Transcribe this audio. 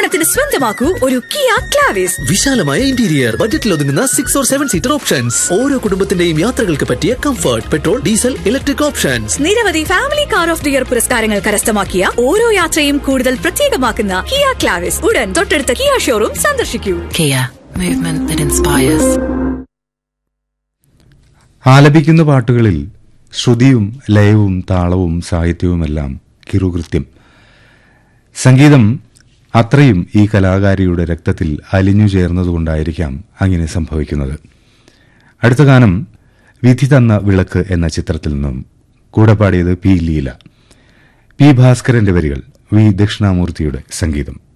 ഓണത്തിന് സ്വന്തമാക്കൂ ഒരു കിയ ക്ലാവിസ് വിശാലമായ ഇന്റീരിയർ ബജറ്റിൽ ഒതുങ്ങുന്ന six or seven seater options ഓരോ കുടുംബത്തിന്റെയും യാത്രകൾക്ക് പറ്റിയ comfort petrol diesel electric options നിരവധി family car of the year പുരസ്കാരങ്ങൾ കരസ്ഥമാക്കിയ ഓരോ യാത്രയും കൂടുതൽ പ്രത്യേകമാക്കുന്ന കിയ ക്ലാവിസ് ഉടൻ തൊട്ടടുത്ത കിയ ഷോറൂം സന്ദർശിക്കൂ Kia, movement that inspires. ആലപിക്കുന്ന പാട്ടുകളിൽ ശ്രുതിയും ലയവും താളവും സാഹിത്യവുമെല്ലാം കിറുകൃത്യം സംഗീതം അത്രയും ഈ കലാകാരിയുടെ രക്തത്തിൽ അലിഞ്ഞു ചേർന്നതുകൊണ്ടായിരിക്കാം അങ്ങനെ സംഭവിക്കുന്നത് അടുത്ത ഗാനം വിധി തന്ന വിളക്ക് എന്ന ചിത്രത്തിൽ നിന്നും കൂടെ പാടിയത് പി ലീല പി ഭാസ്കരന്റെ വരികൾ വി ദക്ഷിണാമൂർത്തിയുടെ സംഗീതം